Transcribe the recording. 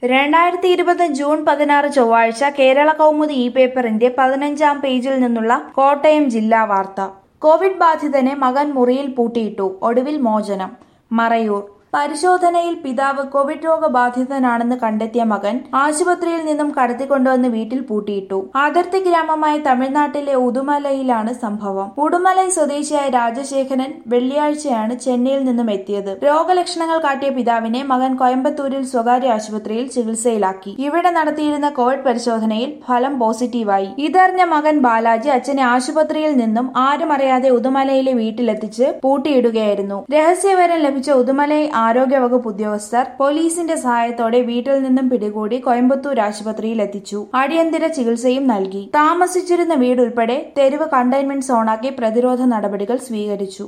രണ്ടായിരത്തി ഇരുപത് ജൂൺ പതിനാറ് ചൊവ്വാഴ്ച കേരള കൗമുദി ഇ പേപ്പറിന്റെ പതിനഞ്ചാം പേജിൽ നിന്നുള്ള കോട്ടയം ജില്ലാ വാർത്ത കോവിഡ് ബാധിതനെ മകൻ മുറിയിൽ പൂട്ടിയിട്ടു ഒടുവിൽ മോചനം മറയൂർ പരിശോധനയിൽ പിതാവ് കോവിഡ് രോഗബാധിതനാണെന്ന് കണ്ടെത്തിയ മകൻ ആശുപത്രിയിൽ നിന്നും കടത്തിക്കൊണ്ടുവന്ന് വീട്ടിൽ പൂട്ടിയിട്ടു അതിർത്തി ഗ്രാമമായ തമിഴ്നാട്ടിലെ ഉടുമലയിലാണ് സംഭവം ഉടുമലൈ സ്വദേശിയായ രാജശേഖരൻ വെള്ളിയാഴ്ചയാണ് ചെന്നൈയിൽ നിന്നും എത്തിയത് രോഗലക്ഷണങ്ങൾ കാട്ടിയ പിതാവിനെ മകൻ കോയമ്പത്തൂരിൽ സ്വകാര്യ ആശുപത്രിയിൽ ചികിത്സയിലാക്കി ഇവിടെ നടത്തിയിരുന്ന കോവിഡ് പരിശോധനയിൽ ഫലം പോസിറ്റീവായി ഇതറിഞ്ഞ മകൻ ബാലാജി അച്ഛനെ ആശുപത്രിയിൽ നിന്നും ആരും അറിയാതെ ഉദുമലയിലെ വീട്ടിലെത്തിച്ച് പൂട്ടിയിടുകയായിരുന്നു രഹസ്യവിവരം ലഭിച്ച ഉദുമലൈ ആരോഗ്യവകുപ്പ് ഉദ്യോഗസ്ഥർ പോലീസിന്റെ സഹായത്തോടെ വീട്ടിൽ നിന്നും പിടികൂടി കോയമ്പത്തൂർ ആശുപത്രിയിൽ എത്തിച്ചു അടിയന്തര ചികിത്സയും നൽകി താമസിച്ചിരുന്ന വീടുൾപ്പെടെ തെരുവ് കണ്ടെയ്ൻമെന്റ് സോണാക്കി പ്രതിരോധ നടപടികൾ സ്വീകരിച്ചു